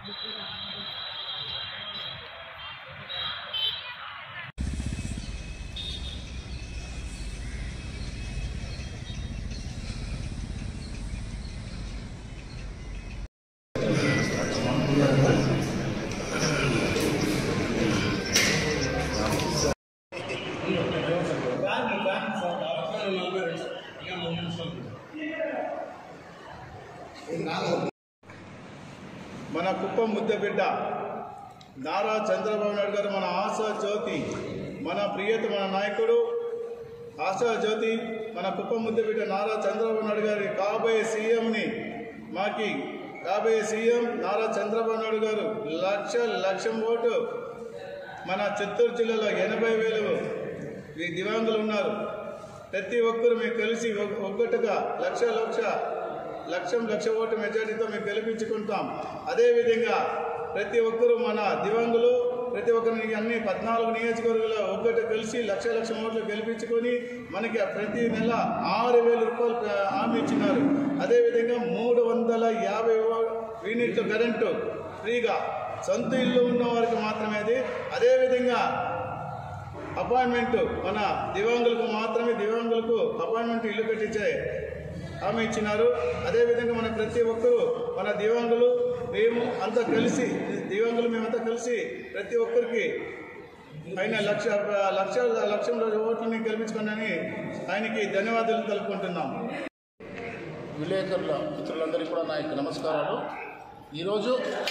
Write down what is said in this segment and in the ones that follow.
మన కుప్పం ముద్దబిడ్డ నారా చంద్రబాబు నాయుడు గారు మన ఆశా జ్యోతి మన ప్రియత మన నాయకుడు ఆశా జ్యోతి మన కుప్పం ముద్దబిడ్డ నారా చంద్రబాబు నాయుడు గారి కాబోయే సీఎంని మాకి కాబోయే సీఎం నారా చంద్రబాబు నాయుడు గారు లక్ష లక్షం ఓటు మన చిత్తూరు జిల్లాలో ఎనభై వేలు ఈ దివ్యాంగులు ఉన్నారు ప్రతి ఒక్కరు మేము కలిసి ఒక్- ఒక్కటిగా లక్ష లక్ష లక్షం లక్ష ఓటు మెజార్టీతో మేము గెలిపించుకుంటాం అదేవిధంగా ప్రతి ఒక్కరూ మన దివ్యాంగులు ప్రతి ఒక్కరిని అన్ని పద్నాలుగు నియోజకవర్గాలు ఒక్కటి కలిసి లక్ష లక్ష ఓట్లు గెలిపించుకొని మనకి ప్రతి నెల ఆరు వేల రూపాయలు ప- హామీ ఇచ్చినారు అదేవిధంగా మూడు వందల యాభై ఓ- యూనిట్ల కరెంటు ఫ్రీగా సొంత ఇల్లు ఉన్న వారికి మాత్రమే అది అదేవిధంగా అపాయింట్మెంట్ మన దివ్యాంగులకు మాత్రమే దివ్యాంగులకు అపాయింట్మెంట్ ఇల్లు కట్టించే హామీ ఇచ్చినారు అదేవిధంగా మన ప్రతి ఒక్కరూ మన దివ్యాంగులు మేము అంతా కలిసి దివ్యాంగులు మేమంతా కలిసి ప్రతి ఒక్కరికి ఆయన లక్ష లక్ష లక్షం ఓట్లని గెలిపించుకున్నాని ఆయనకి ధన్యవాదాలు తెలుపుకుంటున్నాం విలేకరుల మిత్రులందరికీ కూడా నా యొక్క నమస్కారాలు ఈరోజు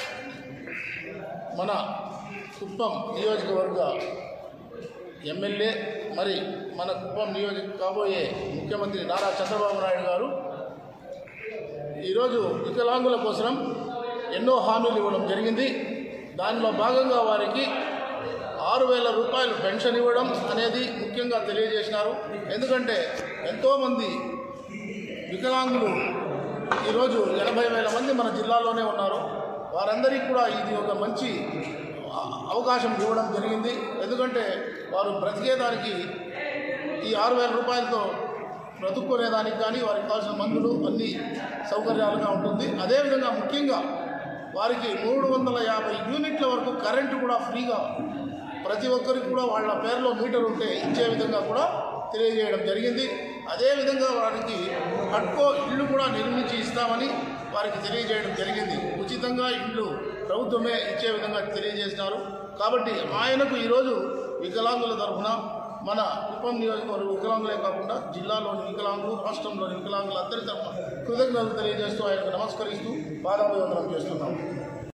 మన కుప్పం నియోజకవర్గ ఎమ్మెల్యే మరి మన కుప్పం నియోజక కాబోయే ముఖ్యమంత్రి నారా చంద్రబాబు నాయుడు గారు ఈరోజు వికలాంగుల కోసం ఎన్నో హామీలు ఇవ్వడం జరిగింది దానిలో భాగంగా వారికి ఆరు వేల రూపాయలు పెన్షన్ ఇవ్వడం అనేది ముఖ్యంగా తెలియజేసినారు ఎందుకంటే ఎంతోమంది వికలాంగులు ఈరోజు ఎనభై వేల మంది మన జిల్లాలోనే ఉన్నారు వారందరికీ కూడా ఇది ఒక మంచి ఆ, అవకాశం ఇవ్వడం జరిగింది ఎందుకంటే వారు బ్రతికేదానికి ఈ ఆరు వేల రూపాయలతో బ్రతుక్కునేదానికి కానీ వారికి కావాల్సిన మందులు అన్ని సౌకర్యాలుగా ఉంటుంది అదేవిధంగా ముఖ్యంగా వారికి మూడు వందల యాభై యూనిట్ల వరకు కరెంటు కూడా ఫ్రీగా ప్రతి ఒక్కరికి కూడా వాళ్ళ పేరులో మీటర్ ఉంటే ఇచ్చే విధంగా కూడా తెలియజేయడం జరిగింది అదేవిధంగా వారికి కట్కో ఇళ్ళు కూడా నిర్మించి ఇస్తామని వారికి తెలియజేయడం జరిగింది ఉచితంగా ఇళ్ళు ప్రభుత్వమే ఇచ్చే విధంగా తెలియజేసినారు కాబట్టి ఆయనకు ఈరోజు వికలాంగుల తరఫున మన కుప్పం నియోజకవర్గ వికలాంగులే కాకుండా జిల్లాలోని వికలాంగులు రాష్ట్రంలోని వికలాంగులు అందరి తరఫున కృతజ్ఞతలు తెలియజేస్తూ ఆయనకు నమస్కరిస్తూ పాదాభివందనం చేస్తున్నాం